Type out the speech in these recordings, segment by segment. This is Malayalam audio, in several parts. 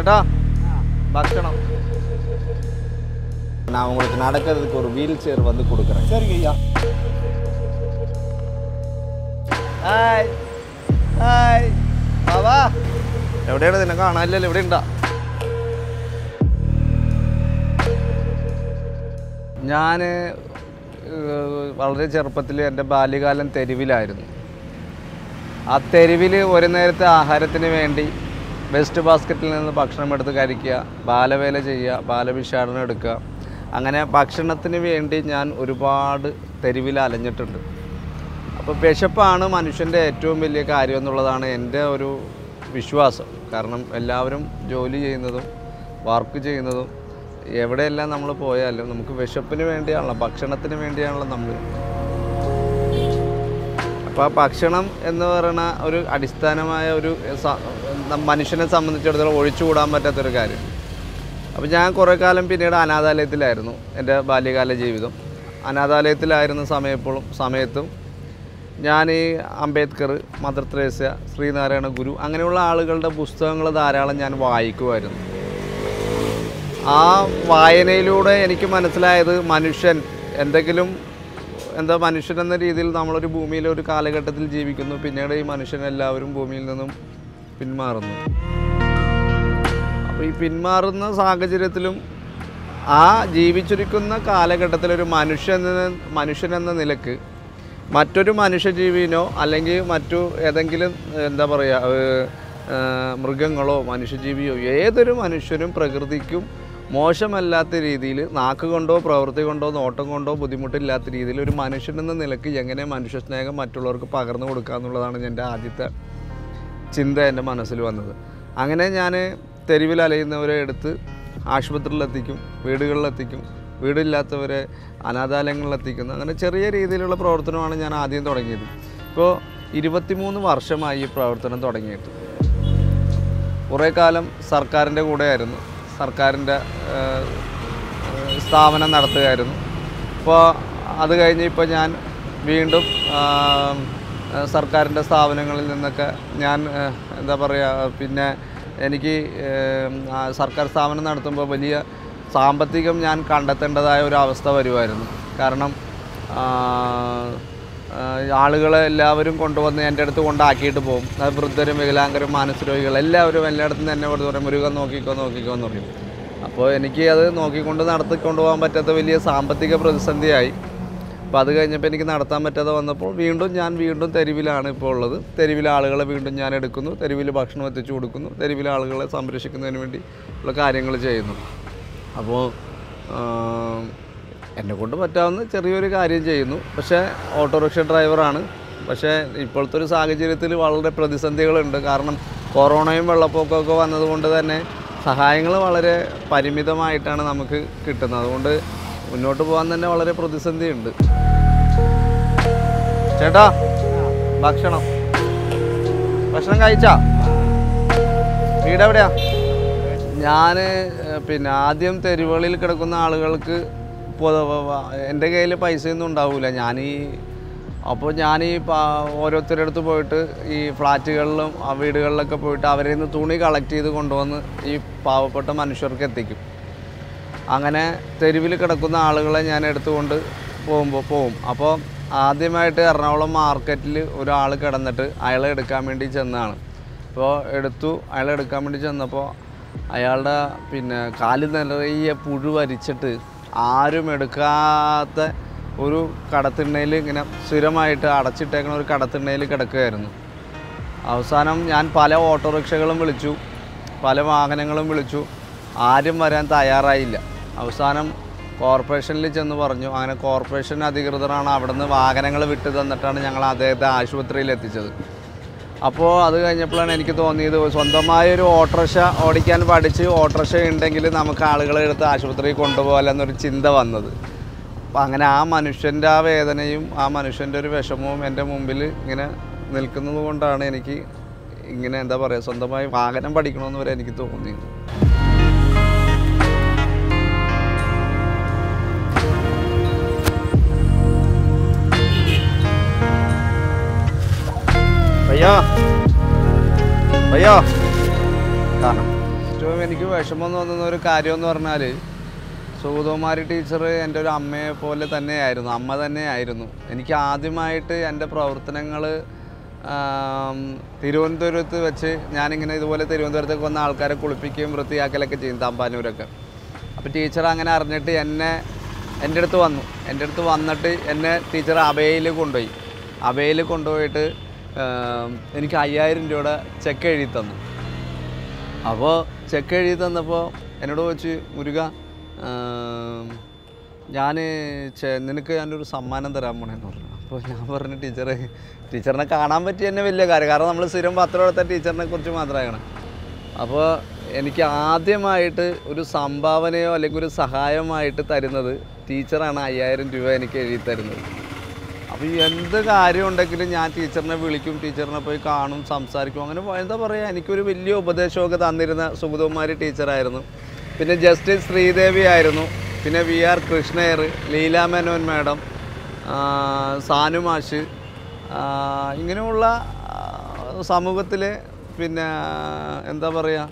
ചേട്ടാ ഭക്ഷണം நான் உங்களுக்கு நடக்கிறதுக்கு ஒரு வீல் சேர் வந்து கொடுக்குறேன் சரிங்க ஐயா ഹായ് ഹായ് ബാബാ എവിടെയാണ് നിന്നെ കാണാനില്ലല്ലോ ഇവിടെ ഉണ്ടാ ഞാൻ വളരെ ചെറുപ്പത്തിൽ എൻ്റെ ബാല്യകാലം തെരുവിലായിരുന്നു ആ തെരുവിൽ ഒരു നേരത്തെ ആഹാരത്തിന് വേണ്ടി വെസ്റ്റ് ബാസ്ക്കറ്റിൽ നിന്ന് ഭക്ഷണം എടുത്ത് കഴിക്കുക ബാലവേല ചെയ്യുക ബാലഭിഷാടനം എടുക്കുക അങ്ങനെ ഭക്ഷണത്തിന് വേണ്ടി ഞാൻ ഒരുപാട് തെരുവിൽ അലഞ്ഞിട്ടുണ്ട് അപ്പോൾ വിശപ്പാണ് മനുഷ്യൻ്റെ ഏറ്റവും വലിയ കാര്യം എന്നുള്ളതാണ് എൻ്റെ ഒരു വിശ്വാസം കാരണം എല്ലാവരും ജോലി ചെയ്യുന്നതും വർക്ക് ചെയ്യുന്നതും എവിടെയെല്ലാം നമ്മൾ പോയാലും നമുക്ക് വിശപ്പിന് വേണ്ടിയാണല്ലോ ഭക്ഷണത്തിന് വേണ്ടിയാണല്ലോ നമ്മൾ അപ്പോൾ ആ ഭക്ഷണം എന്ന് പറയുന്ന ഒരു അടിസ്ഥാനമായ ഒരു സ- ന- മനുഷ്യനെ സംബന്ധിച്ചിടത്തോളം ഒഴിച്ചുകൂടാൻ പറ്റാത്തൊരു കാര്യം അപ്പോൾ ഞാൻ കുറേ കാലം പിന്നീട് അനാഥാലയത്തിലായിരുന്നു എൻ്റെ ബാല്യകാല ജീവിതം അനാഥാലയത്തിലായിരുന്ന സമയപ്പോഴും സമയത്തും ഞാൻ ഈ അംബേദ്കർ മദർ തെരേസ ശ്രീനാരായണ ഗുരു അങ്ങനെയുള്ള ആളുകളുടെ പുസ്തകങ്ങൾ ധാരാളം ഞാൻ വായിക്കുമായിരുന്നു ആ വായനയിലൂടെ എനിക്ക് മനസ്സിലായത് മനുഷ്യൻ എന്തെങ്കിലും എന്താ മനുഷ്യൻ എന്ന രീതിയിൽ നമ്മളൊരു ഭൂമിയിലെ ഒരു കാലഘട്ടത്തിൽ ജീവിക്കുന്നു പിന്നീട് ഈ മനുഷ്യൻ എല്ലാവരും ഭൂമിയിൽ നിന്നും പിന്മാറുന്നു അപ്പോൾ ഈ പിന്മാറുന്ന സാഹചര്യത്തിലും ആ ജീവിച്ചിരിക്കുന്ന കാലഘട്ടത്തിലൊരു മനുഷ്യൻ എന്ന- മനുഷ്യൻ എന്ന നിലക്ക് മറ്റൊരു മനുഷ്യജീവിനോ അല്ലെങ്കിൽ മറ്റു ഏതെങ്കിലും എന്താ പറയുക ഏഹ്, ഏഹ്, മൃഗങ്ങളോ മനുഷ്യജീവിയോ ഏതൊരു മനുഷ്യനും പ്രകൃതിക്കും മോശമല്ലാത്ത രീതിയിൽ നാക്ക് കൊണ്ടോ പ്രവൃത്തി കൊണ്ടോ നോട്ടം കൊണ്ടോ ബുദ്ധിമുട്ടില്ലാത്ത രീതിയിൽ ഒരു മനുഷ്യൻ എന്ന നിലക്ക് എങ്ങനെ മനുഷ്യ സ്നേഹം മറ്റുള്ളവർക്ക് പകർന്നു കൊടുക്കുക എന്നുള്ളതാണ് എൻ്റെ ആദ്യത്തെ ചിന്ത എൻ്റെ മനസ്സിൽ വന്നത് അങ്ങനെ ഞാൻ തെരുവിൽ അലയുന്നവരെ എടുത്ത് ആശുപത്രിയിലെത്തിക്കും വീടുകളിലെത്തിക്കും വീടില്ലാത്തവരെ അനാഥാലയങ്ങളിലെത്തിക്കുന്നു അങ്ങനെ ചെറിയ രീതിയിലുള്ള പ്രവർത്തനമാണ് ഞാൻ ആദ്യം തുടങ്ങിയത് ഇപ്പോൾ ഇരുപത്തിമൂന്ന് വർഷമായി ഈ പ്രവർത്തനം തുടങ്ങിയിട്ട് കുറേ കാലം സർക്കാരിൻ്റെ കൂടെയായിരുന്നു സർക്കാരിൻ്റെ ഏഹ്, ഏഹ്, സ്ഥാപനം നടത്തുകയായിരുന്നു ഇപ്പോൾ അത് കഴിഞ്ഞ് ഇപ്പോൾ ഞാൻ വീണ്ടും ആം, ഏഹ്, സർക്കാരിൻ്റെ സ്ഥാപനങ്ങളിൽ നിന്നൊക്കെ ഞാൻ ഏഹ്, എന്താ പറയുക പിന്നെ എനിക്ക് ഏഹ്, ആ സർക്കാർ സ്ഥാപനം നടത്തുമ്പോൾ വലിയ സാമ്പത്തികം ഞാൻ കണ്ടെത്തേണ്ടതായ ഒരു അവസ്ഥ വരുമായിരുന്നു കാരണം ആ, ആഹ് ആളുകളെ എല്ലാവരും കൊണ്ടുവന്ന് എൻ്റെ അടുത്ത് കൊണ്ടാക്കിയിട്ട് പോകും അത് വൃദ്ധരും വികലാംഗരും മാനസരോഗികൾ എല്ലാവരും എല്ലായിടത്തും തന്നെ കൊടുത്ത് പറയും മുരുകൻ നോക്കിക്കോ നോക്കിക്കോ എന്ന് പറയും അപ്പോൾ എനിക്ക് അത് നോക്കിക്കൊണ്ട് നടത്തിക്കൊണ്ട് പോകാൻ പറ്റാത്ത വലിയ സാമ്പത്തിക പ്രതിസന്ധിയായി അപ്പോൾ അത് കഴിഞ്ഞപ്പോൾ എനിക്ക് നടത്താൻ പറ്റാതെ വന്നപ്പോൾ വീണ്ടും ഞാൻ വീണ്ടും തെരുവിലാണ് ഇപ്പോൾ ഉള്ളത് തെരുവിലെ ആളുകളെ വീണ്ടും ഞാൻ എടുക്കുന്നു തെരുവിൽ ഭക്ഷണം എത്തിച്ചു കൊടുക്കുന്നു തെരുവിലെ ആളുകളെ സംരക്ഷിക്കുന്നതിന് വേണ്ടി ഉള്ള കാര്യങ്ങൾ ചെയ്യുന്നു അപ്പോൾ എന്നെ കൊണ്ട് പറ്റാവുന്ന ചെറിയൊരു കാര്യം ചെയ്യുന്നു പക്ഷേ ഓട്ടോറിക്ഷ ഡ്രൈവറാണ് പക്ഷേ ഇപ്പോഴത്തെ ഒരു സാഹചര്യത്തിൽ വളരെ പ്രതിസന്ധികളുണ്ട് കാരണം കൊറോണയും വെള്ളപ്പൊക്കമൊക്കെ വന്നതുകൊണ്ട് തന്നെ സഹായങ്ങൾ വളരെ പരിമിതമായിട്ടാണ് നമുക്ക് കിട്ടുന്നത് അതുകൊണ്ട് മുന്നോട്ട് പോകാൻ തന്നെ വളരെ പ്രതിസന്ധിയുണ്ട് ചേട്ടാ ഭക്ഷണം ഭക്ഷണം കഴിച്ചാ വീട് എവിടെയാ ഞാൻ പിന്നെ ആദ്യം തെരുവുകളിൽ കിടക്കുന്ന ആളുകൾക്ക് പൊ- എൻ്റെ കയ്യിൽ പൈസയൊന്നും ഉണ്ടാവില്ല ഞാൻ ഈ അപ്പോൾ ഞാൻ ഈ പാ- ഓരോരുത്തരുടെ അടുത്ത് പോയിട്ട് ഈ ഫ്ലാറ്റുകളിലും ആ വീടുകളിലൊക്കെ പോയിട്ട് അവരിൽ നിന്ന് തുണി കളക്ട് ചെയ്ത് കൊണ്ടുവന്ന് ഈ പാവപ്പെട്ട മനുഷ്യർക്ക് എത്തിക്കും അങ്ങനെ തെരുവിൽ കിടക്കുന്ന ആളുകളെ ഞാൻ എടുത്തുകൊണ്ട് പോകുമ്പോൾ പോവും അപ്പോൾ ആദ്യമായിട്ട് എറണാകുളം മാർക്കറ്റിൽ ഒരാൾ കിടന്നിട്ട് അയാളെ എടുക്കാൻ വേണ്ടി ചെന്നതാണ് അപ്പോൾ എടുത്തു അയാളെ എടുക്കാൻ വേണ്ടി ചെന്നപ്പോൾ അയാളുടെ പിന്നെ കാല് നിറയെ പുഴു വരിച്ചിട്ട് ആരും എടുക്കാത്ത ഒരു കടത്തിണ്ണയിൽ ഇങ്ങനെ സ്ഥിരമായിട്ട് അടച്ചിട്ടേക്കുന്ന ഒരു കടത്തിണ്ണയിൽ കിടക്കുകയായിരുന്നു അവസാനം ഞാൻ പല ഓട്ടോറിക്ഷകളും വിളിച്ചു പല വാഹനങ്ങളും വിളിച്ചു ആരും വരാൻ തയ്യാറായില്ല അവസാനം കോർപ്പറേഷനിൽ ചെന്ന് പറഞ്ഞു അങ്ങനെ കോർപ്പറേഷൻ അധികൃതരാണ് അവിടുന്ന് വാഹനങ്ങൾ വിട്ടു തന്നിട്ടാണ് ഞങ്ങൾ അദ്ദേഹത്തെ ആശുപത്രിയിൽ എത്തിച്ചത് അപ്പോൾ അത് കഴിഞ്ഞപ്പോഴാണ് എനിക്ക് തോന്നിയത് സ്വന്തമായ ഒരു ഓട്ടോറിക്ഷ ഓടിക്കാൻ പഠിച്ച് ഓട്ടോറിക്ഷ ഉണ്ടെങ്കിൽ നമുക്ക് ആളുകളെ എടുത്ത് ആശുപത്രിയിൽ കൊണ്ടുപോകാമെന്നൊരു ചിന്ത വന്നത് അപ്പം അങ്ങനെ ആ മനുഷ്യൻ്റെ ആ വേദനയും ആ മനുഷ്യൻ്റെ ഒരു വിഷമവും എൻ്റെ മുമ്പിൽ ഇങ്ങനെ നിൽക്കുന്നത് കൊണ്ടാണ് എനിക്ക് ഇങ്ങനെ എന്താ പറയുക സ്വന്തമായി വാഹനം പഠിക്കണമെന്ന് വരെ എനിക്ക് തോന്നിയത് भैया भैया खाना ഏറ്റവും എനിക്ക് വിഷമം തോന്നുന്ന ഒരു കാര്യം എന്ന് പറഞ്ഞാൽ സുഗതകുമാരി ടീച്ചർ എൻ്റെ ഒരു അമ്മയെ പോലെ തന്നെയായിരുന്നു അമ്മ തന്നെയായിരുന്നു എനിക്ക് ആദ്യമായിട്ട് എൻ്റെ പ്രവർത്തനങ്ങൾ തിരുവനന്തപുരത്ത് വെച്ച് ഞാനിങ്ങനെ ഇതുപോലെ തിരുവനന്തപുരത്തേക്ക് വന്ന ആൾക്കാരെ കുളിപ്പിക്കുകയും വൃത്തിയാക്കലൊക്കെ ചെയ്യും തമ്പാനൂരൊക്കെ അപ്പോൾ ടീച്ചർ അങ്ങനെ അറിഞ്ഞിട്ട് എന്നെ എൻ്റെ അടുത്ത് വന്നു എൻ്റെ അടുത്ത് വന്നിട്ട് എന്നെ ടീച്ചർ അബയിൽ കൊണ്ടുപോയി അബയിൽ കൊണ്ടുപോയിട്ട് ആം, എനിക്ക് അയ്യായിരം രൂപയുടെ ചെക്ക് എഴുതി തന്നു അപ്പോൾ ചെക്ക് എഴുതി തന്നപ്പോൾ എന്നോട് ചോദിച്ചു മുരുക ഞാൻ നിനക്ക് ഞാനൊരു സമ്മാനം തരാൻ പോണേന്ന് പറഞ്ഞു അപ്പോൾ ഞാൻ പറഞ്ഞു ടീച്ചറെ ടീച്ചറിനെ കാണാൻ പറ്റിയ തന്നെ വലിയ കാര്യം കാരണം നമ്മൾ സ്ഥിരം പത്രം എടുത്ത ടീച്ചറിനെ കുറിച്ച് മാത്രമാണ് അപ്പോൾ എനിക്ക് ആദ്യമായിട്ട് ഒരു സംഭാവനയോ അല്ലെങ്കിൽ ഒരു സഹായമായിട്ട് തരുന്നത് ടീച്ചറാണ് അയ്യായിരം രൂപ എനിക്ക് എഴുതി തരുന്നത് അപ്പോൾ ഈ എന്ത് കാര്യം ഉണ്ടെങ്കിലും ഞാൻ ടീച്ചറിനെ വിളിക്കും ടീച്ചറിനെ പോയി കാണും സംസാരിക്കും അങ്ങനെ പോ- എന്താ പറയുക എനിക്കൊരു വലിയ ഉപദേശമൊക്കെ തന്നിരുന്ന സുഗതകുമാരി ടീച്ചറായിരുന്നു പിന്നെ ജസ്റ്റിസ് ശ്രീദേവി ആയിരുന്നു പിന്നെ V R Krishna Iyer Leela Menon madam ആ, സാനു മാഷ് ആ, ഇങ്ങനെയുള്ള സമൂഹത്തിൽ പിന്നെ എന്താ പറയുക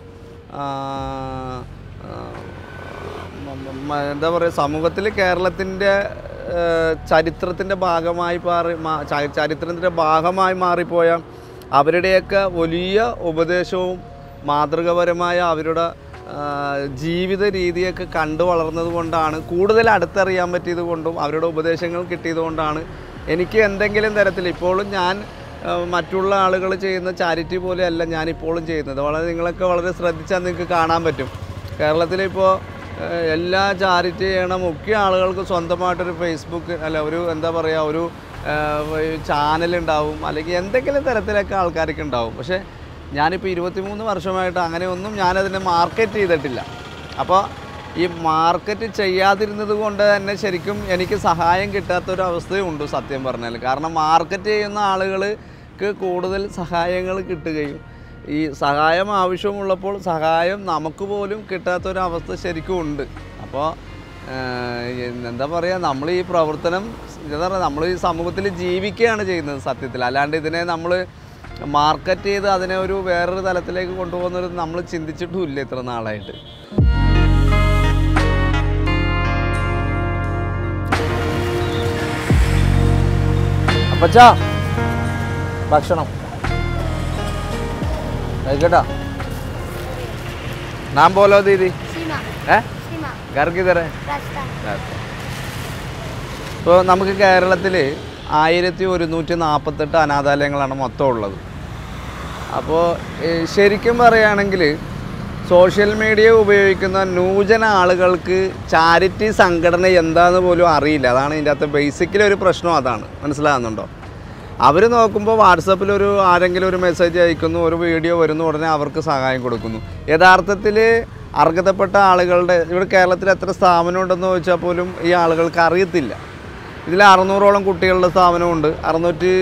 എന്താ പറയുക സമൂഹത്തിൽ കേരളത്തിൻ്റെ ചരിത്രത്തിൻ്റെ ഭാഗമായി മാറി മാ- ച- ചരിത്രത്തിൻ്റെ ഭാഗമായി മാറിപ്പോയ അവരുടെയൊക്കെ വലിയ ഉപദേശവും മാതൃകപരമായ അവരുടെ ആ, ജീവിത രീതിയൊക്കെ കണ്ടു വളർന്നത് കൊണ്ടാണ് കൂടുതൽ അടുത്തറിയാൻ പറ്റിയത് കൊണ്ടും അവരുടെ ഉപദേശങ്ങൾ കിട്ടിയത് കൊണ്ടാണ് എനിക്ക് എന്തെങ്കിലും തരത്തിൽ ഇപ്പോഴും ഞാൻ ആ, മറ്റുള്ള ആളുകൾ ചെയ്യുന്ന ചാരിറ്റി പോലെയല്ല ഞാൻ ഇപ്പോഴും ചെയ്യുന്നത് വളരെ നിങ്ങളൊക്കെ വളരെ ശ്രദ്ധിച്ചാൽ നിങ്ങൾക്ക് കാണാൻ പറ്റും കേരളത്തിലിപ്പോൾ എല്ലാ ചാരിറ്റി ചെയ്യണ മുഖ്യ ആളുകൾക്ക് സ്വന്തമായിട്ടൊരു ഫേസ്ബുക്ക് അല്ല ഒരു എന്താ പറയുക ഒരു ചാനൽ ഉണ്ടാവും അല്ലെങ്കിൽ എന്തെങ്കിലും തരത്തിലൊക്കെ ആൾക്കാർക്ക് ഉണ്ടാവും പക്ഷേ ഞാനിപ്പോൾ ഇരുപത്തിമൂന്ന് വർഷമായിട്ട് അങ്ങനെയൊന്നും ഞാനതിനെ മാർക്കറ്റ് ചെയ്തിട്ടില്ല അപ്പോൾ ഈ മാർക്കറ്റ് ചെയ്യാതിരുന്നത് കൊണ്ട് തന്നെ ശരിക്കും എനിക്ക് സഹായം കിട്ടാത്തൊരു അവസ്ഥയുണ്ട് സത്യം പറഞ്ഞാൽ കാരണം മാർക്കറ്റ് ചെയ്യുന്ന ആളുകൾക്ക് കൂടുതൽ സഹായങ്ങൾ കിട്ടുകയും ഈ സഹായം ആവശ്യമുള്ളപ്പോൾ സഹായം നമുക്ക് പോലും കിട്ടാത്തൊരവസ്ഥ ശരിക്കും ഉണ്ട് അപ്പോൾ എന്താ പറയുക നമ്മൾ ഈ പ്രവർത്തനം എന്താ പറയുക നമ്മൾ ഈ സമൂഹത്തിൽ ജീവിക്കുകയാണ് ചെയ്യുന്നത് സത്യത്തിൽ അല്ലാണ്ട് ഇതിനെ നമ്മൾ മാർക്കറ്റ് ചെയ്ത് അതിനെ ഒരു വേറൊരു തലത്തിലേക്ക് കൊണ്ടുപോകുന്നത് നമ്മൾ ചിന്തിച്ചിട്ടുമില്ല ഇത്ര നാളായിട്ട് അപ്പച്ചാ ഭക്ഷണം കഴിക്കട്ടാ നാം പോലോ ദീദി सीमा ഏ सीमा ഗർഗ് ഇതറേ रास्ता ഇപ്പോൾ നമുക്ക് കേരളത്തിൽ ആയിരത്തി ഒരുന്നൂറ്റി നാൽപ്പത്തെട്ട് അനാഥാലയങ്ങളാണ് മൊത്തം ഉള്ളത് അപ്പോൾ ഏഹ്, ശരിക്കും പറയുകയാണെങ്കിൽ സോഷ്യൽ മീഡിയ ഉപയോഗിക്കുന്ന നൂതന ആളുകൾക്ക് ചാരിറ്റി സംഘടന എന്താന്ന് പോലും അറിയില്ല അതാണ് ഇതിൻ്റെ അകത്ത് ബേസിക്കലി ഒരു പ്രശ്നം അതാണ് മനസ്സിലാകുന്നുണ്ടോ അവർ നോക്കുമ്പോൾ വാട്സപ്പിൽ ഒരു ആരെങ്കിലും ഒരു മെസ്സേജ് അയക്കുന്നു ഒരു വീഡിയോ വരുന്നു ഉടനെ അവർക്ക് സഹായം കൊടുക്കുന്നു യഥാർത്ഥത്തിൽ അർഹതപ്പെട്ട ആളുകളുടെ ഇവിടെ കേരളത്തിൽ എത്ര സ്ഥാപനം ഉണ്ടെന്ന് ചോദിച്ചാൽ പോലും ഈ ആളുകൾക്ക് അറിയത്തില്ല ഇതിൽ അറുന്നൂറോളം കുട്ടികളുടെ സ്ഥാപനമുണ്ട് അറുന്നൂറ്റി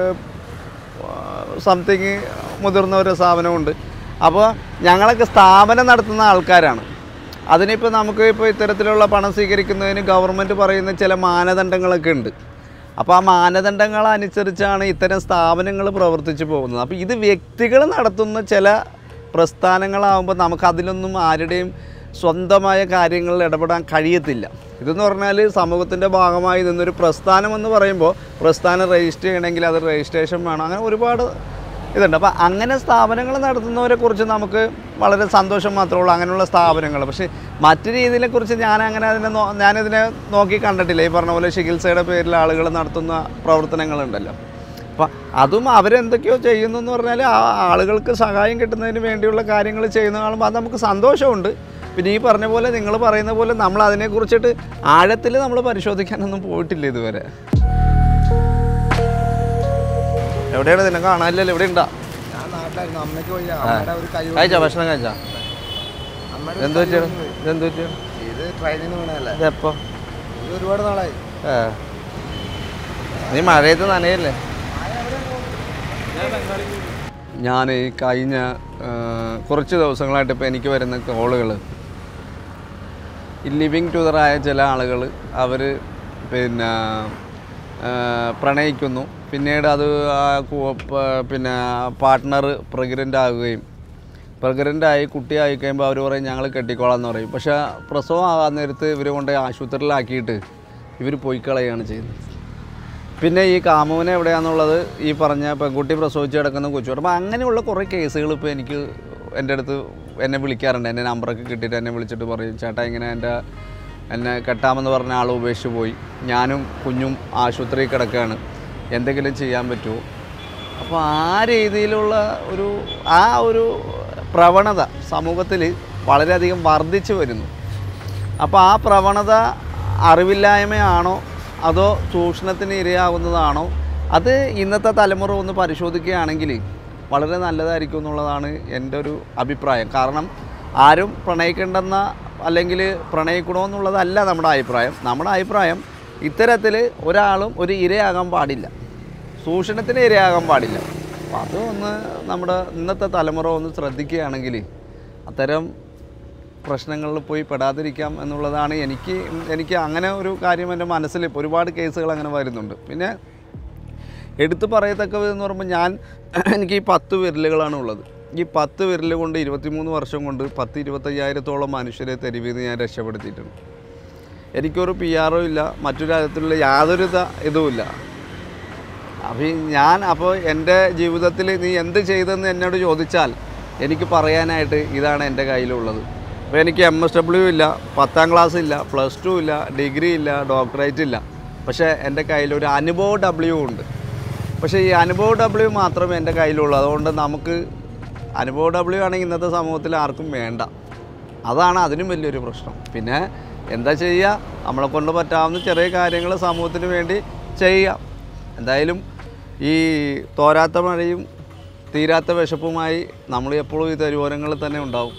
സംതിങ് മുതിർന്ന ഒരു സ്ഥാപനമുണ്ട് അപ്പോൾ ഞങ്ങളൊക്കെ സ്ഥാപനം നടത്തുന്ന ആൾക്കാരാണ് അതിനിപ്പോൾ നമുക്ക് ഇപ്പോൾ ഇത്തരത്തിലുള്ള പണം സ്വീകരിക്കുന്നതിന് ഗവൺമെൻറ് പറയുന്ന ചില മാനദണ്ഡങ്ങളൊക്കെ ഉണ്ട് അപ്പോൾ ആ മാനദണ്ഡങ്ങൾ അനുസരിച്ചാണ് ഇത്തരം സ്ഥാപനങ്ങൾ പ്രവർത്തിച്ചു പോകുന്നത് അപ്പോൾ ഇത് വ്യക്തികൾ നടത്തുന്ന ചില പ്രസ്ഥാനങ്ങളാകുമ്പോൾ നമുക്ക് അതിലൊന്നും ആരുടെയും സ്വന്തമായ കാര്യങ്ങളിൽ ഇടപെടാൻ കഴിയത്തില്ല ഇതെന്ന് പറഞ്ഞാൽ സമൂഹത്തിൻ്റെ ഭാഗമായി നിന്നൊരു പ്രസ്ഥാനം എന്ന് പറയുമ്പോൾ പ്രസ്ഥാനം രജിസ്റ്റർ ചെയ്യണമെങ്കിൽ അത് രജിസ്ട്രേഷൻ വേണം അങ്ങനെ ഒരുപാട് ഇതുണ്ട് അപ്പോൾ അങ്ങനെ സ്ഥാപനങ്ങൾ നടത്തുന്നവരെ കുറിച്ച് നമുക്ക് വളരെ സന്തോഷം മാത്രമേ ഉള്ളൂ അങ്ങനെയുള്ള സ്ഥാപനങ്ങൾ പക്ഷേ മറ്റു രീതിയിലെക്കുറിച്ച് ഞാൻ അങ്ങനെ അതിനെ നോ ഞാനിതിനെ നോക്കി കണ്ടിട്ടില്ല ഈ പറഞ്ഞ പോലെ ചികിത്സയുടെ പേരിൽ ആളുകൾ നടത്തുന്ന പ്രവർത്തനങ്ങളുണ്ടല്ലോ അപ്പം അതും അവരെന്തൊക്കെയോ ചെയ്യുന്നു എന്ന് പറഞ്ഞാൽ ആ ആളുകൾക്ക് സഹായം കിട്ടുന്നതിന് വേണ്ടിയുള്ള കാര്യങ്ങൾ ചെയ്യുന്ന കാണുമ്പോൾ അത് നമുക്ക് സന്തോഷമുണ്ട് പിന്നെ ഈ പറഞ്ഞ പോലെ നിങ്ങൾ പറയുന്ന പോലെ നമ്മൾ അതിനെക്കുറിച്ചിട്ട് ആഴത്തിൽ നമ്മൾ പരിശോധിക്കാനൊന്നും പോയിട്ടില്ല ഇതുവരെ എവിടെയാണ് നിന്നെ കാണാനില്ലല്ലോ എവിടെ ഉണ്ടാ ഞാൻ നാട്ടിലായിരുന്നു അമ്മയ്ക്ക് വയ്യ അമ്മയുടെ ഒരു കൈ കഴിച്ചാ ഭക്ഷണം കഴിച്ചാ അമ്മയുടെ ഒരു എന്ത് കൈ പറ്റിയാണ് ഒടിഞ്ഞു പോയി. ഇതെന്ത് പറ്റിയാണ് ഇത് ട്രെയിനിൽ നിന്ന് വീണതല്ലേ ഇതെപ്പോ ഇത് ഒരുപാട് നാളായി ഏ നീ മഴയത്ത് നനയല്ലേ ഞാൻ ഈ കഴിഞ്ഞ ആ, കുറച്ച് ദിവസങ്ങളായിട്ട് ഇപ്പോൾ എനിക്ക് വരുന്ന കോളുകൾ ഈ ലിവിങ് ടുതറായ ചില ആളുകൾ അവർ പിന്നെ ആ, പ്രണയിക്കുന്നു പിന്നീട് അത് ആ കു- പ- പിന്നെ പാർട്ട്ണർ പ്രഗ്നൻ്റ് ആകുകയും പ്രഗ്നൻ്റ് ആയി കുട്ടിയായി കഴിയുമ്പോൾ അവർ പറയും ഞങ്ങൾ കെട്ടിക്കോളാം എന്ന് പറയും പക്ഷേ പ്രസവം ആകാൻ നേരത്ത് ഇവർ കൊണ്ട് ആശുപത്രിയിലാക്കിയിട്ട് ഇവർ പോയി കളയുകയാണ് ചെയ്യുന്നത് പിന്നെ ഈ കാമുവിനെ എവിടെയാണെന്നുള്ളത് ഈ പറഞ്ഞ പെൺകുട്ടി പ്രസവിച്ച് കിടക്കുന്ന കൊച്ചു അപ്പോൾ അങ്ങനെയുള്ള കുറേ കേസുകൾ ഇപ്പോൾ എനിക്ക് എൻ്റെ അടുത്ത് എന്നെ വിളിക്കാറുണ്ട് എൻ്റെ നമ്പറൊക്കെ കിട്ടിയിട്ട് എന്നെ വിളിച്ചിട്ട് പറയും ചേട്ടാ ഇങ്ങനെ എൻ്റെ എന്നെ കെട്ടാമെന്ന് പറഞ്ഞ ആൾ ഉപേക്ഷിച്ച് പോയി ഞാനും കുഞ്ഞും ആശുപത്രിയിൽ കിടക്കുകയാണ് എന്തെങ്കിലും ചെയ്യാൻ പറ്റുമോ അപ്പോൾ ആ രീതിയിലുള്ള ഒരു ആ ഒരു പ്രവണത സമൂഹത്തിൽ വളരെയധികം വർദ്ധിച്ചു വരുന്നു അപ്പോൾ ആ പ്രവണത അറിവില്ലായ്മയാണോ അതോ ചൂഷണത്തിന് ഇരയാകുന്നതാണോ അത് ഇന്നത്തെ തലമുറ ഒന്ന് പരിശോധിക്കുകയാണെങ്കിൽ വളരെ നല്ലതായിരിക്കും എന്നുള്ളതാണ് എൻ്റെ ഒരു അഭിപ്രായം കാരണം ആരും പ്രണയിക്കേണ്ടെന്ന അല്ലെങ്കിൽ പ്രണയിക്കണമെന്നുള്ളതല്ല നമ്മുടെ അഭിപ്രായം നമ്മുടെ അഭിപ്രായം ഇത്തരത്തിൽ ഒരാളും ഒരു ഇരയാകാൻ പാടില്ല ചൂഷണത്തിന് ഇരയാകാൻ പാടില്ല അപ്പം അത് ഒന്ന് നമ്മുടെ ഇന്നത്തെ തലമുറ ഒന്ന് ശ്രദ്ധിക്കുകയാണെങ്കിൽ അത്തരം പ്രശ്നങ്ങളിൽ പോയി പെടാതിരിക്കാം എന്നുള്ളതാണ് എനിക്ക് എനിക്ക് അങ്ങനെ ഒരു കാര്യം എൻ്റെ മനസ്സിൽ ഇപ്പോൾ ഒരുപാട് കേസുകൾ അങ്ങനെ വരുന്നുണ്ട് പിന്നെ എടുത്തു പറയത്തക്കത് എന്ന് പറയുമ്പോൾ ഞാൻ എനിക്ക് ഈ പത്ത് വിരലുകളാണ് ഉള്ളത് ഈ പത്ത് വിരൽ കൊണ്ട് ഇരുപത്തിമൂന്ന് വർഷം കൊണ്ട് പത്ത് ഇരുപത്തയ്യായിരത്തോളം മനുഷ്യരെ തെരുവിൽ നിന്ന് ഞാൻ രക്ഷപ്പെടുത്തിയിട്ടുണ്ട് എനിക്കൊരു പി ആറോ ഇല്ല മറ്റു രാജ്യത്തിലുള്ള യാതൊരു ഇത- ഇതുമില്ല അപ്പോൾ ഈ ഞാൻ അപ്പോൾ എൻ്റെ ജീവിതത്തിൽ നീ എന്ത് ചെയ്തെന്ന് എന്നോട് ചോദിച്ചാൽ എനിക്ക് പറയാനായിട്ട് ഇതാണ് എൻ്റെ കയ്യിലുള്ളത് അപ്പോൾ എനിക്ക് എം എസ് ഡബ്ല്യു ഇല്ല പത്താം ക്ലാസ് ഇല്ല പ്ലസ് ടു ഇല്ല ഡിഗ്രി ഇല്ല ഡോക്ടറേറ്റ് ഇല്ല പക്ഷേ എൻ്റെ കയ്യിൽ ഒരു അനുഭവ ഡബ്ല്യു ഉണ്ട് പക്ഷേ ഈ അനുഭവ ഡബ്ല്യു മാത്രമേ എൻ്റെ കയ്യിലുള്ളൂ അതുകൊണ്ട് നമുക്ക് അനുഭവ ഡബ്ല്യു ആണെങ്കിൽ ഇന്നത്തെ സമൂഹത്തിൽ ആർക്കും വേണ്ട അതാണ് അതിനും വലിയൊരു പ്രശ്നം പിന്നെ എന്താ ചെയ്യുക നമ്മളെ കൊണ്ട് പറ്റാവുന്ന ചെറിയ കാര്യങ്ങൾ സമൂഹത്തിന് വേണ്ടി ചെയ്യാം എന്തായാലും ഈ തോരാത്ത മഴയും തീരാത്ത വിശപ്പുമായി നമ്മൾ എപ്പോഴും ഈ തെരുവോരങ്ങളിൽ തന്നെ ഉണ്ടാവും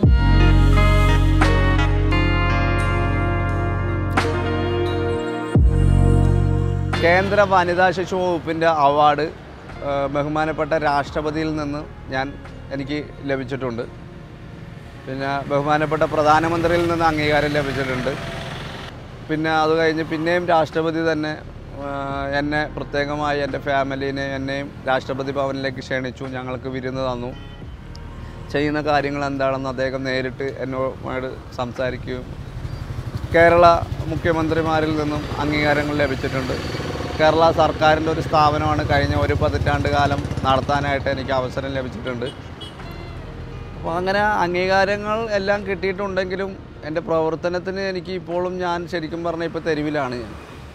കേന്ദ്ര വനിതാ ശിശു വകുപ്പിൻ്റെ അവാർഡ് ആ, ബഹുമാനപ്പെട്ട രാഷ്ട്രപതിയിൽ നിന്ന് ഞാൻ എനിക്ക് ലഭിച്ചിട്ടുണ്ട് പിന്നെ ബഹുമാനപ്പെട്ട പ്രധാനമന്ത്രിയിൽ നിന്ന് അംഗീകാരം ലഭിച്ചിട്ടുണ്ട് പിന്നെ അത് കഴിഞ്ഞ് പിന്നെയും രാഷ്ട്രപതി തന്നെ ആ, എന്നെ പ്രത്യേകമായി എൻ്റെ ഫാമിലീനെ എന്നെയും രാഷ്ട്രപതി ഭവനിലേക്ക് ക്ഷണിച്ചു ഞങ്ങൾക്ക് വിരുന്ന് തന്നു ചെയ്യുന്ന കാര്യങ്ങൾ എന്താണെന്ന് അദ്ദേഹം നേരിട്ട് എന്നോട് സംസാരിക്കുകയും കേരള മുഖ്യമന്ത്രിമാരിൽ നിന്നും അംഗീകാരങ്ങൾ ലഭിച്ചിട്ടുണ്ട് കേരള സർക്കാരിൻ്റെ ഒരു സ്ഥാപനമാണ് കഴിഞ്ഞ ഒരു പതിറ്റാണ്ട് കാലം നടത്താനായിട്ട് എനിക്ക് അവസരം ലഭിച്ചിട്ടുണ്ട് അപ്പോൾ അങ്ങനെ അംഗീകാരങ്ങൾ എല്ലാം കിട്ടിയിട്ടുണ്ടെങ്കിലും എൻ്റെ പ്രവർത്തനത്തിന് എനിക്ക് ഇപ്പോഴും ഞാൻ ശരിക്കും പറഞ്ഞാൽ ഇപ്പോൾ തെരുവിലാണ് ഞാൻ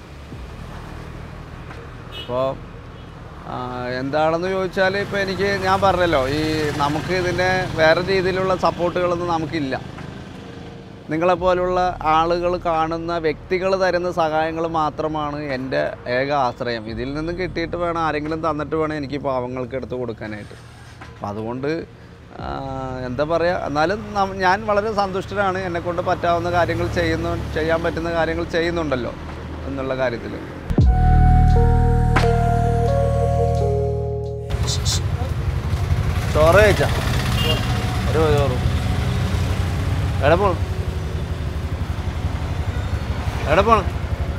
അപ്പോൾ എന്താണെന്ന് ചോദിച്ചാൽ ഇപ്പോൾ എനിക്ക് ഞാൻ പറഞ്ഞല്ലോ ഈ നമുക്ക് ഇതിൻ്റെ വേറെ രീതിയിലുള്ള സപ്പോർട്ടുകളൊന്നും നമുക്കില്ല നിങ്ങളെപ്പോലുള്ള ആളുകൾ കാണുന്ന വ്യക്തികൾ തരുന്ന സഹായങ്ങൾ മാത്രമാണ് എൻ്റെ ഏക ആശ്രയം ഇതിൽ നിന്നും കിട്ടിയിട്ട് വേണം ആരെങ്കിലും തന്നിട്ട് വേണം എനിക്ക് പാവങ്ങൾക്ക് എടുത്ത് കൊടുക്കാനായിട്ട് അപ്പം അതുകൊണ്ട് ആ, എന്താ പറയുക എന്നാലും നം- ഞാൻ വളരെ സന്തുഷ്ടനാണ് എന്നെക്കൊണ്ട് പറ്റാവുന്ന കാര്യങ്ങൾ ചെയ്യുന്നു ചെയ്യാൻ പറ്റുന്ന കാര്യങ്ങൾ ചെയ്യുന്നുണ്ടല്ലോ എന്നുള്ള കാര്യത്തിൽ ചോറ് കഴിച്ചാ ഒരു ചോറും എവിടെ പോണം എവിടെ പോണം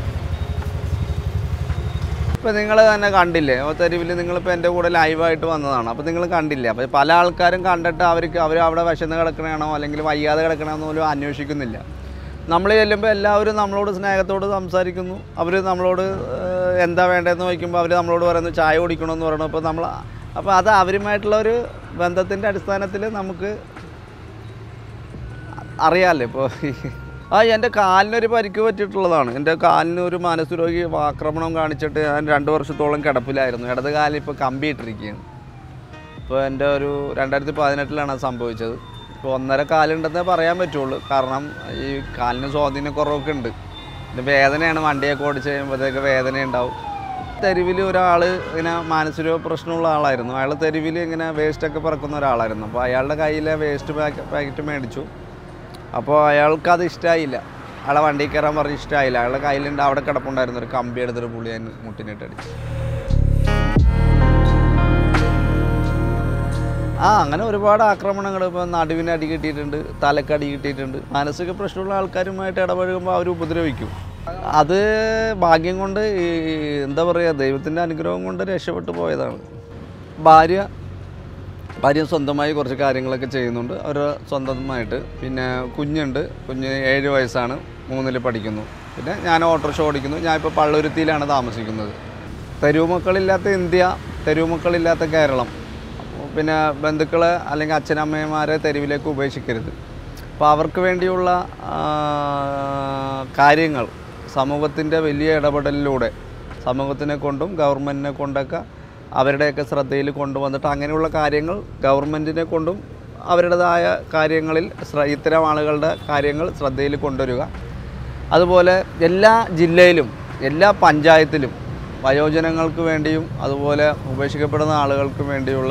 ഇപ്പം നിങ്ങൾ തന്നെ കണ്ടില്ലേ ഓ തെരുവിൽ നിങ്ങളിപ്പോൾ എൻ്റെ കൂടെ ലൈവായിട്ട് വന്നതാണ് അപ്പോൾ നിങ്ങൾ കണ്ടില്ലേ അപ്പോൾ പല ആൾക്കാരും കണ്ടിട്ട് അവർക്ക് അവർ അവിടെ വിശന്ന് കിടക്കണയാണോ അല്ലെങ്കിൽ വയ്യാതെ കിടക്കണമെന്ന് പോലും അന്വേഷിക്കുന്നില്ല നമ്മൾ ചെല്ലുമ്പോൾ എല്ലാവരും നമ്മളോട് സ്നേഹത്തോട് സംസാരിക്കുന്നു അവർ നമ്മളോട് ഏഹ്, എന്താ വേണ്ടതെന്ന് ചോദിക്കുമ്പോൾ അവർ നമ്മളോട് പറയുന്നു ചായ കുടിക്കണമെന്ന് പറയണം അപ്പോൾ നമ്മൾ അപ്പോൾ അത് അവരുമായിട്ടുള്ള ഒരു ബന്ധത്തിൻ്റെ അടിസ്ഥാനത്തിൽ നമുക്ക് അറിയാമല്ലോ ഇപ്പോൾ ആ എൻ്റെ കാലിനൊരു പരിക്ക് പറ്റിയിട്ടുള്ളതാണ് എൻ്റെ കാലിന് ഒരു മാനസരോഗി ആക്രമണം കാണിച്ചിട്ട് ഞാൻ രണ്ട് വർഷത്തോളം കിടപ്പിലായിരുന്നു ഇടത് കാലിൽ ഇപ്പോൾ കമ്പി ഇട്ടിരിക്കുകയാണ് ഇപ്പോൾ എൻ്റെ ഒരു രണ്ടായിരത്തി പതിനെട്ടിലാണ് അത് സംഭവിച്ചത് ഇപ്പോൾ ഒന്നര കാലുണ്ടെന്നേ പറയാൻ പറ്റുള്ളൂ കാരണം ഈ കാലിന് സ്വാധീനക്കുറവൊക്കെ ഉണ്ട് പിന്നെ വേദനയാണ് വണ്ടിയൊക്കെ ഓടിച്ച് കഴിയുമ്പോഴത്തേക്ക് വേദന ഉണ്ടാവും തെരുവിൽ ഒരാൾ ഇങ്ങനെ മാനസിക പ്രശ്നമുള്ള ആളായിരുന്നു അയാൾ തെരുവിൽ ഇങ്ങനെ വേസ്റ്റൊക്കെ പറക്കുന്ന ഒരാളായിരുന്നു അപ്പോൾ അയാളുടെ കയ്യിലെ വേസ്റ്റ് പാക്ക് പാക്കറ്റ് മേടിച്ചു അപ്പോൾ അയാൾക്ക് അത് ഇഷ്ടമായില്ല അയാളെ വണ്ടിയിൽ കയറാൻ പറഞ്ഞ് ഇഷ്ടമായില്ല അയാളുടെ കയ്യിലുണ്ട് അവിടെ കിടപ്പുണ്ടായിരുന്നു ഒരു കമ്പി എടുത്തിട്ട് പുള്ളി അതിന് മുട്ടിനിട്ട് അടിച്ചു ആ അങ്ങനെ ഒരുപാട് ആക്രമണങ്ങൾ ഇപ്പോൾ നടുവിന് അടി കിട്ടിയിട്ടുണ്ട് തലക്ക് അടി കിട്ടിയിട്ടുണ്ട് മാനസിക പ്രശ്നമുള്ള ആൾക്കാരുമായിട്ട് ഇടപഴകുമ്പോൾ അവർ ഉപദ്രവിക്കും അത് ഭാഗ്യം കൊണ്ട് ഈ എന്താ പറയുക ദൈവത്തിൻ്റെ അനുഗ്രഹം കൊണ്ട് രക്ഷപ്പെട്ടു പോയതാണ് ഭാര്യ ഭാര്യ സ്വന്തമായി കുറച്ച് കാര്യങ്ങളൊക്കെ ചെയ്യുന്നുണ്ട് അവർ സ്വന്തമായിട്ട് പിന്നെ കുഞ്ഞുണ്ട് കുഞ്ഞ് ഏഴ് വയസ്സാണ് മൂന്നിൽ പഠിക്കുന്നു പിന്നെ ഞാൻ ഓട്ടോറിക്ഷ ഓടിക്കുന്നു ഞാൻ ഇപ്പോൾ പള്ളുരുത്തിയിലാണ് താമസിക്കുന്നത് തെരുവ് മക്കളില്ലാത്ത ഇന്ത്യ തെരുവ് മക്കളില്ലാത്ത കേരളം പിന്നെ ബന്ധുക്കൾ അല്ലെങ്കിൽ അച്ഛനമ്മമാരെ തെരുവിലേക്ക് ഉപേക്ഷിക്കരുത് അപ്പോൾ അവർക്ക് വേണ്ടിയുള്ള ആ, കാര്യങ്ങൾ സമൂഹത്തിൻ്റെ വലിയ ഇടപെടലിലൂടെ സമൂഹത്തിനെ കൊണ്ടും ഗവൺമെൻറ്റിനെ കൊണ്ടൊക്കെ അവരുടെയൊക്കെ ശ്രദ്ധയിൽ കൊണ്ടുവന്നിട്ട് അങ്ങനെയുള്ള കാര്യങ്ങൾ ഗവൺമെൻറ്റിനെ കൊണ്ടും അവരുടേതായ കാര്യങ്ങളിൽ ശ്ര- ഇത്തരം ആളുകളുടെ കാര്യങ്ങൾ ശ്രദ്ധയിൽ കൊണ്ടുവരിക അതുപോലെ എല്ലാ ജില്ലയിലും എല്ലാ പഞ്ചായത്തിലും വയോജനങ്ങൾക്ക് വേണ്ടിയും അതുപോലെ ഉപേക്ഷിക്കപ്പെടുന്ന ആളുകൾക്ക് വേണ്ടിയുള്ള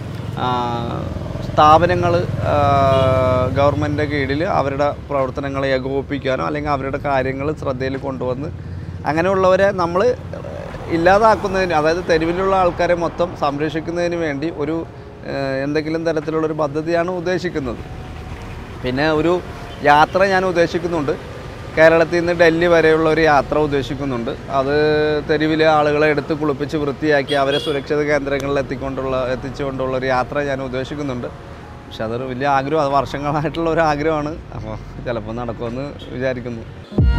സ്ഥാപനങ്ങൾ ഗവൺമെൻറ്റിൻ്റെ കീഴിൽ അവരുടെ പ്രവർത്തനങ്ങളെ ഏകോപിപ്പിക്കാനോ അല്ലെങ്കിൽ അവരുടെ കാര്യങ്ങൾ ശ്രദ്ധയിൽ കൊണ്ടുവന്ന് അങ്ങനെയുള്ളവരെ നമ്മൾ ഇല്ലാതാക്കുന്നതിന് അതായത് തെരുവിലുള്ള ആൾക്കാരെ മൊത്തം സംരക്ഷിക്കുന്നതിന് വേണ്ടി ഒരു ഏഹ്, എന്തെങ്കിലും തരത്തിലുള്ളൊരു പദ്ധതിയാണ് ഉദ്ദേശിക്കുന്നത് പിന്നെ ഒരു യാത്ര ഞാൻ ഉദ്ദേശിക്കുന്നുണ്ട് കേരളത്തിൽ നിന്ന് ഡൽഹി വരെയുള്ള ഒരു യാത്ര ഉദ്ദേശിക്കുന്നുണ്ട് അത് തെരുവിലെ ആളുകളെ എടുത്ത് കുളിപ്പിച്ച് വൃത്തിയാക്കി അവരെ സുരക്ഷിത കേന്ദ്രങ്ങളിൽ എത്തിക്കൊണ്ടുള്ള എത്തിച്ചുകൊണ്ടുള്ള ഒരു യാത്ര ഞാൻ ഉദ്ദേശിക്കുന്നുണ്ട് പക്ഷെ അതൊരു വലിയ ആഗ്രഹം അത് വർഷങ്ങളായിട്ടുള്ള ഒരു ആഗ്രഹമാണ് അപ്പോൾ ചിലപ്പോൾ നടക്കുമെന്ന് വിചാരിക്കുന്നു